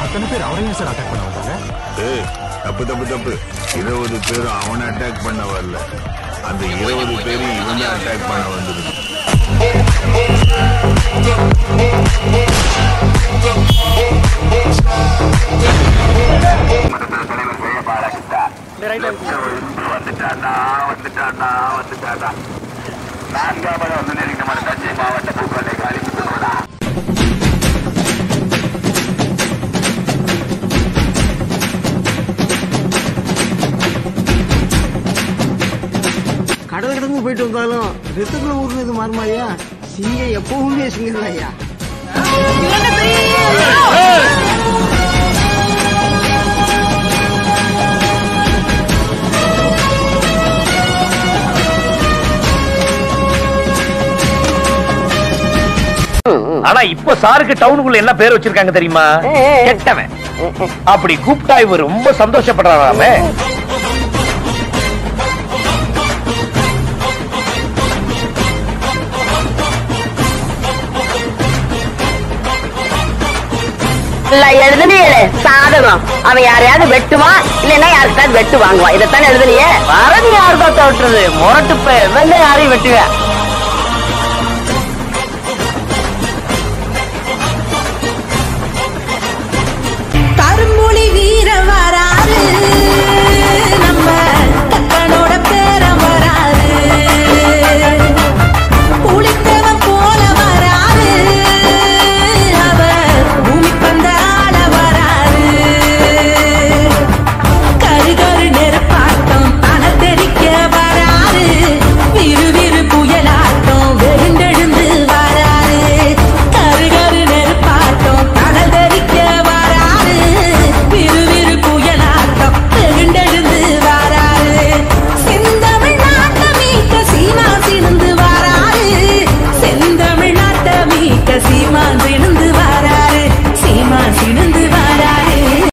அத்தனை பேர் அவரையும் சார் அட்டாக் பண்ண வந்தாங்க ஏய் தப்பு தப்பு தப்பு இருபது பேரும் அவனை அட்டாக் பண்ண வரல அந்த இருபது பேரும் இவனை அட்டாக் பண்ண வந்துருக்கு வந்துட்டாண்டா வந்துட்டாண்டா வந்துட்டாண்டா நான்காவது வந்து நெருங்க மாதிரி தஞ்சை மாவட்ட பூக்கொண்டை காலி சுத்தணும்டா கடல் கடந்து போயிட்டு வந்தாலும் ரத்தத்துல ஊர்னது மாறுமா ஐயா சிங்கம் எப்பவுமே சிங்கம் தான் ஐயா ஆனா இப்ப சாருக்கு டவுனுக்குள்ள என்ன பேர் வச்சிருக்காங்க தெரியுமா கெட்டவன் அப்படி கூப்பிட்டா இவர் ரொம்ப சந்தோஷப்படுறாராமே இல்ல எழுதுனியே சாதகம் அவன் யாரையாவது வெட்டுவான் இல்லைன்னா யாருக்காவது வெட்டு வாங்குவான் இதைத்தான் எழுதுனியே வரது யாருக்கா தோற்றுறது முரட்டு பேர் யாரையும் வெட்டுவேன்